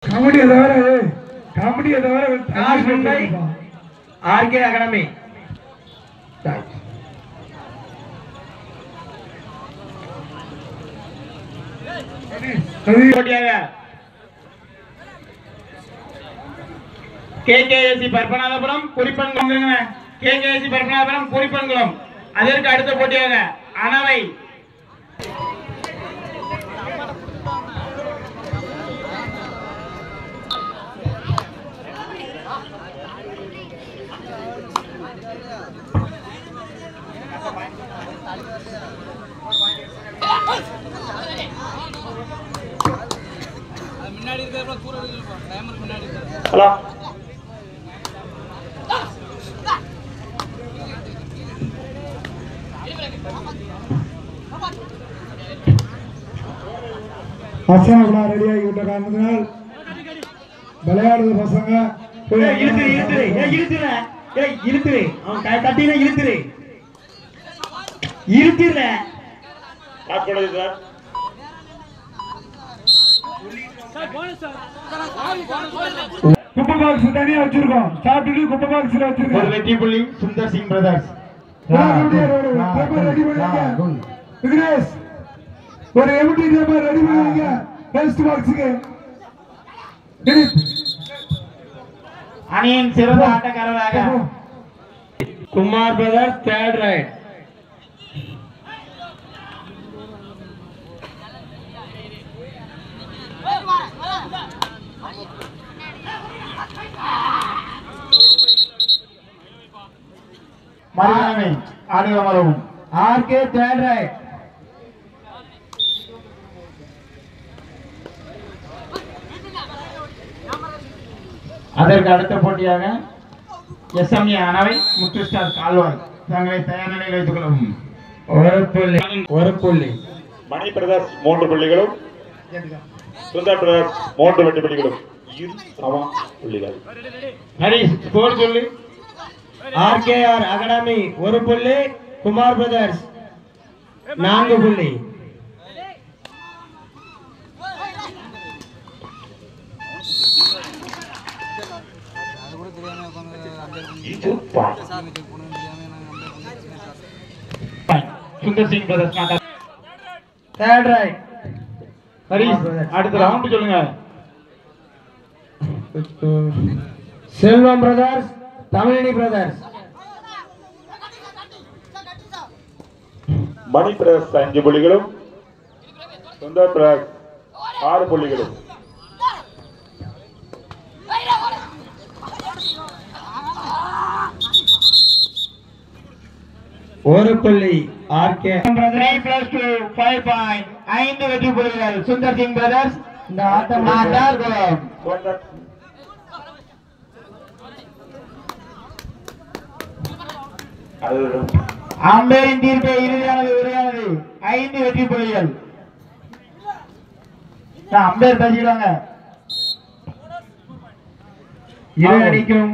காமெடியை தவிர காமெடியை தவிர R Mumbai RK academy போட்டியாக கேகேஎஸ்சி பற்பநாதபுரம் குறிப்பன்குளம் கேகேஎஸ்சி பற்பநாதபுரம் குறிப்பன்குளம் அதற்கு அடுத்த போட்டியாக அனவை ஹலோ பசங்க விழா ரெடி ஆகி விட்ட காரணத்தினால் விளையாடுற பசங்க போய் ஏய், இழுத்துரு இழுத்துரு ஏய், இழுத்துரு ஏய், இழுத்துரு அவன் க- கட்டினா இழுத்துரு இழுத்துரு குப்பை பாக்ஸ் தனியா வச்சிருக்கோம் சாப்பிட்டுட்டு குப்பை பாக்ஸ்ல ஒரு வச்சிருக்கோம் வெற்றி புள்ளி சுந்தர் சிங் பிரதர்ஸ் ரெடி பண்ணிருக்க விக்னேஷ் ஒரு எம்டி பேப்பர் ரெடி பண்ணிருக்க பெஸ்ட் பாக்ஸுக்கு அணியின் சிறந்த ஆட்டக்காரராக குமார் பிரதர்ஸ் தேர்ட் ரைட் மறுநாமே ஆடுகளம் வரவும் ஆர்கே தேர்ட் ரைட் அதற்கு அடுத்த போட்டியாக எஸ்எம்ஏ அணவை முத்து ஸ்டார் கால்வாய் தங்களை தயார் நிலையில் வைத்துக் கொள்ளவும் ஒரு புள்ளி ஒரு புள்ளி மணி பிரதர்ஸ் மூன்று புள்ளிகளும் சுந்தர் பிரதர்ஸ் மூன்று வெற்றி புள்ளிகளும் இரு சம புள்ளிகள் ஹரி ஸ்கோர் சொல்லு ஆர்கேஆர் அகாடமி ஒரு புள்ளி குமார் பிரதர்ஸ் நான்கு புள்ளி இது பா- Sundar Singh brothers third right Hari அடுத்த ரவுண்ட் சொல்லுங்க Selvam brothers Tamilini brothers Mani brothers அஞ்சு புள்ளிகளும் சுந்தர் பிரதர்ஸ் ஆறு புள்ளிகளும் ஒரு புள்ளி RK three plus two five point ஐந்து வெற்றி புள்ளிகள் சுந்தர் சிங் பிரதர்ஸ் இந்த ஆட்டம் ஆட்டார்குளம் சுந்தர் அது அம்பேரின் தீர்ப்பை இறுதியானது உரையானது ஐந்து வெற்றி புள்ளிகள் நான் அம்பேர் பேசிடுவாங்க இரு அடிக்கும்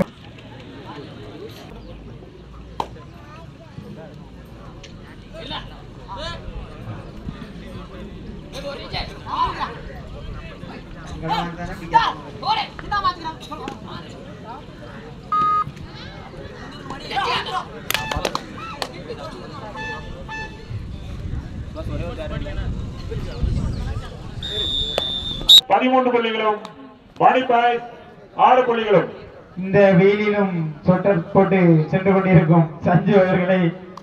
பதிமூன்று புள்ளிகளும் மணி பாய் ஆறு புள்ளிகளும் இந்த வெயிலிலும் சொட்டர் போட்டு சென்று கொண்டிருக்கும் சஞ்சு அவர்களை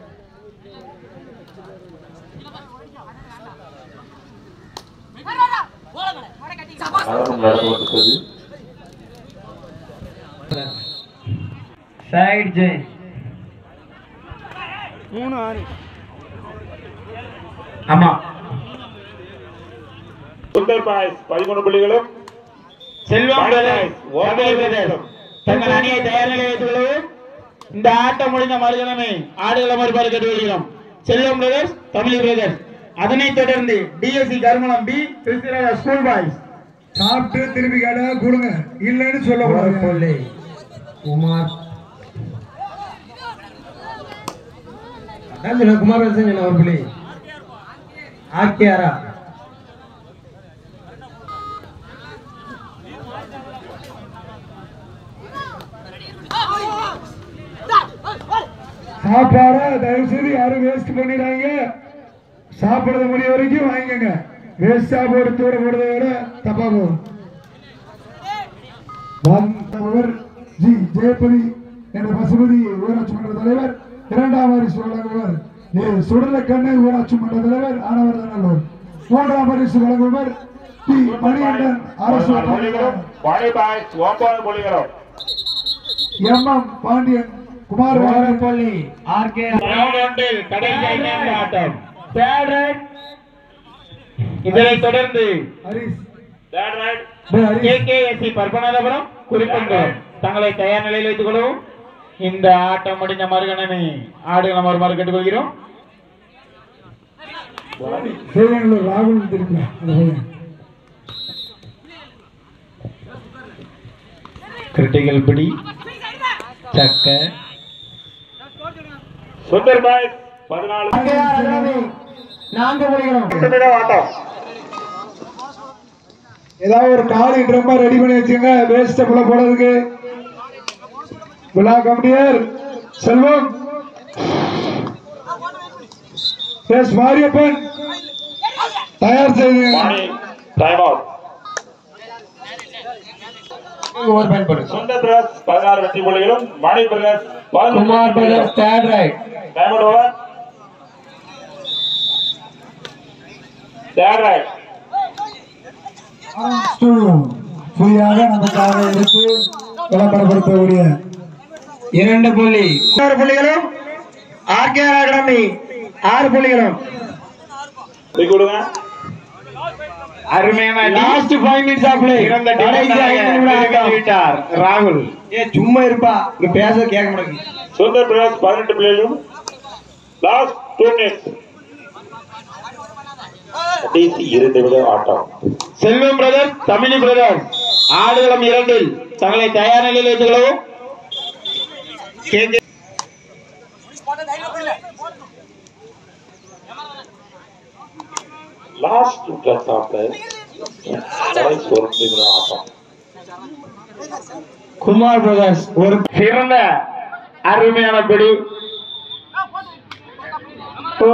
அரசம் நடந்து கொண்டிருக்கிறது சைடு ஜெய் ஆமா சுந்தர் பாய் பதிமூணு புள்ளிகளும் செல்வம் மணி பிரதர்ஸ், பாய் தமிழ் ஒன்பது பிரதர்ஸ். புள்ளிகளும் தங்கள் அணியை தயார் நிலையில் வைத்துள்ளது இந்த ஆட்டம் முடிந்த மறுதினமே ஆடுகள மறுபாடு கேட்டுக்கொள்கிறோம் செல்வம் பிரதர்ஸ் தமிழ் பிரதர்ஸ் அதனைத் தொடர்ந்து டிஎஸ்சி கருமலம் பி கிறிஸ்திராஜா ஸ்கூல் பாய்ஸ் சாப்பிட்டு திருப்பி கேட்டா கொடுங்க இல்லைன்னு சொல்லக்கூடாது குமார் குமார் ஒரு புள்ளி ஆர்கேஆரா சாப்பாடை தயவு செய்து யாரும் வேஸ்ட் பண்ணிடாங்க சாப்பிடுறது முடிய வரைக்கும் வாங்கிக்கோங்க வேஸ்டா போட்டு தூர போடுறத விட தப்பா போகும் வந்தவர் ஜி ஜெயபதி என்ற பசுபதி ஊராட்சி மன்ற தலைவர் இரண்டாம் பரிசு வழங்குவர் ஏ சுடலக்கண்ணு ஊராட்சி மன்ற தலைவர் ஆனவர் நல்லூர் மூன்றாம் பரிசு வழங்குவர் டி மணிகண்டன் அரசு பதினாலு புள்ளிகளும் வாணி பாய்ஸ் ஒன்பது புள்ளிகளும் எம் எம் பாண்டியன் குமார் வாரப்பள்ளி ஆர்கே ஒன்றில் கடைசி ஐந்தாவது ஆட்டம் இதனைத் தொடர்ந்து ஹரிஸ் தேர்ட் ரைட் டேய் ஹரிஸ் கேகேஎஸ்சி பற்பநாதபுரம் குறிப்பிட்டோம் தங்களை தயார் நிலையில் வைத்துக் கொள்ளவும் இந்த ஆட்டம் முடிந்த மறுகணமே ஆடுகளம் வருமாறு கேட்டுக்கொள்கிறோம் சேவையங்களூர் ராகுல் திருப்பி அந்த பையன் கிரிட்டிக்கல் பிடி சக்க சுந்தர் பாய்ஸ் பதினாலு நான்கு மணிகளும் நிமிடம் ஆட்டம் ஏதாவது ஒரு காலி ட்ரம்மா ரெடி பண்ணி வச்சுங்க வேஸ்ட் புள்ள போடுறதுக்கு விழா கமிட்டியர் செல்வம் எஸ் மாரியப்பன் தயார் செய்து Vani time out Sundar brothers பதினாறு வெற்றி புள்ளிகளும் Mani brothers Kumar brothers third right time out over third right புதியாக நமக்காக எடுத்து விளம்பரப்படுத்தக்கூடிய இரண்டு புள்ளி ஆறு புள்ளிகளும் ஆர்கே அகாடமி ஆறு புள்ளிகளும் தூக்கி கொடுங்க அருமையான last five minutes of play இறந்த விட்டார் ராகுல் ஏ சும்மா இருப்பா இங்க பேச கேட்க மாட்டேங்குது சுந்தர் பிரதர்ஸ் பதினெட்டு புள்ளிகளும் லாஸ்ட் டூ மினிட்ஸ் கடைசி இரண்டு நிமிடம் ஆட்டம் செல்வம் பிரதர் தமிழி பிரதர் ஆடுகளம் இரண்டில் தங்களை தயார் நிலையில் வைத்துக் கொள்ளவும் KK லாஸ்ட் பிளஸ் ஆஃப்ல கடைசி ஒரு நிமிடம் ஆட்டம் குமார் பிரதர்ஸ் ஒரு சிறந்த அருமையான பிடி ஓ,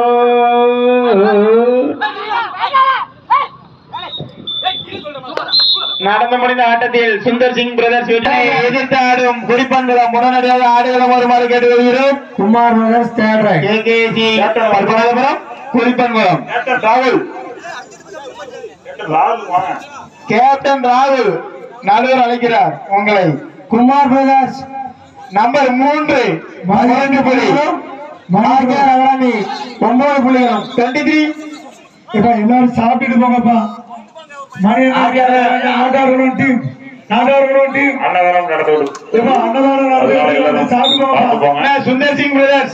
நடந்து முடிந்த ஆட்டத்தில் சுந்தர் சிங் பிரதர்ஸ் வெற்றியை எதிர்த்து ஆடும் குறிப்பன்களம் உடனடியாக ஆடுகளம் வருமாறு கேட்டுக்கொள்கிறோம் Kumar brothers third right KKC பல்கலைபுரம் Kurippankulam captain ராகுல் கேப்டன் ராகுல் வாங்க கேப்டன் ராகுல் நடுவர் அழைக்கிறார் உங்களை குமார் பிரதர்ஸ் நம்பர் மூன்று இரண்டு புள்ளி ஆர்கே அகாடமி ஒன்பது புள்ளிகளும் டுவெண்ட்டி த்ரீ இப்ப எல்லாரும் சாப்பிட்டுட்டு போங்கப்பா மணி நாட்டார்களும் டீம் நாட்டார்களும் டீம் அன்னதானம் நடந்து இப்ப அன்னதானம் நடந்து சாப்பிட்டு பார்த்து போங்கப்பா போங்க சுந்தர் சிங் பிரதர்ஸ்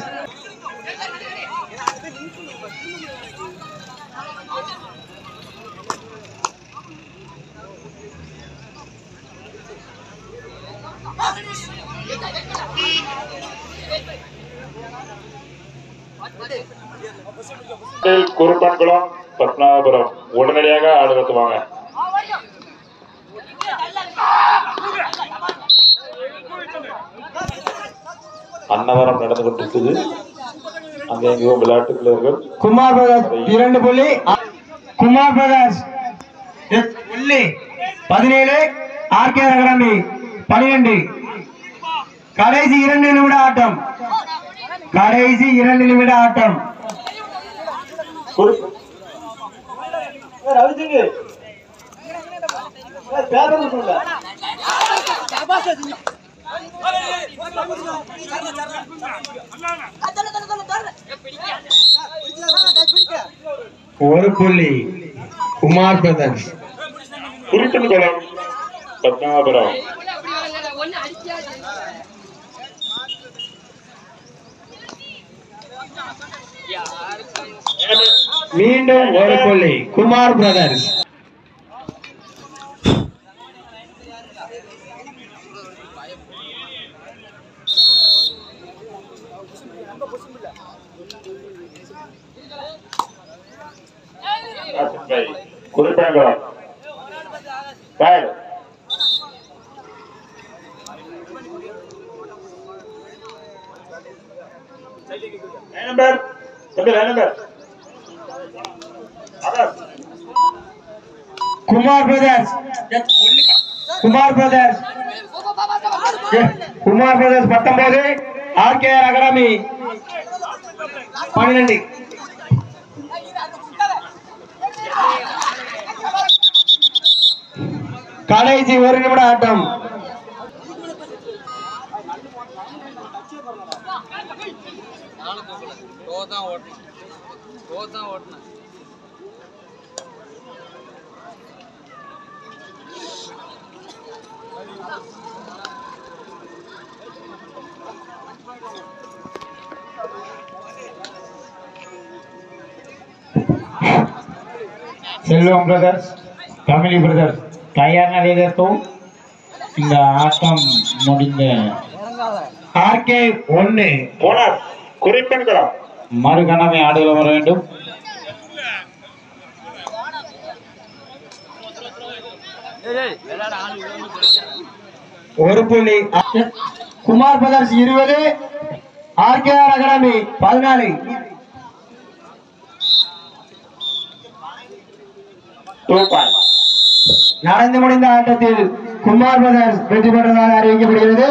குருப்பன்குளம் பத்மநாபபுரம் உடனடியாக ஆடுறது வாங்க அன்னதானம் நடந்து கொண்டிருக்குது அங்க எங்கேயும் விளையாட்டு பிள்ளைகள் குமார் பிரதர்ஸ் இரண்டு புள்ளி குமார் பிரதர்ஸ் எட் புள்ளி பதினேழு ஆர்கே அகாடமி பனிரெண்டு கடைசி இரண்டு நிமிட ஆட்டம் கடைசி இரண்டு நிமிட ஆட்டம் குரு ஒரு புள்ளி குமார் பிரதர்ஸ் குறிப்பன்குளம் பத்மநாபபுரம் ஒன்னு அடிக்காது மீண்டும் ஒரு புள்ளி குமார் பிரதர்ஸ் குறிப்பன்குளம் பேட் தம்பி line number Akash Kumar brothers Kumar brothers Kumar brothers பத்தொன்பது ஆர்கேஆர் அகாடமி பன்னிரெண்டு கடைசி ஒரு நிமிட ஆட்டம் தான் ஓட்டணும் தான் ஓட்டணும் செல்வம் பிரதர்ஸ் தமிழி பிரதர்ஸ் தயார் நிலையத்தும் இந்த ஆட்டம் முடிந்த ஆர்கே ஒன்னு போனார் குறிப்பெண்களா மறுகணமே ஆடுகளம் வர வேண்டும் விளையாட ஆள் விடாம கிடைக்காது ஒரு புள்ளி குமார் பிரதர்ஸ் இருபது ஆர்கேஆர் அகாடமி பதினாலு டூ பாயிண்ட் நடந்து முடிந்த ஆட்டத்தில் குமார் பிரதர்ஸ் வெற்றி பெற்றதாக அறிவிக்கப்படுகிறது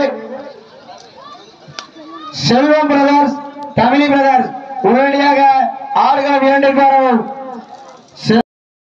செல்வம் பிரதர்ஸ் தமிழி பிரதர்ஸ் உடனடியாக ஆடுகளம் இரண்டில் வரவும்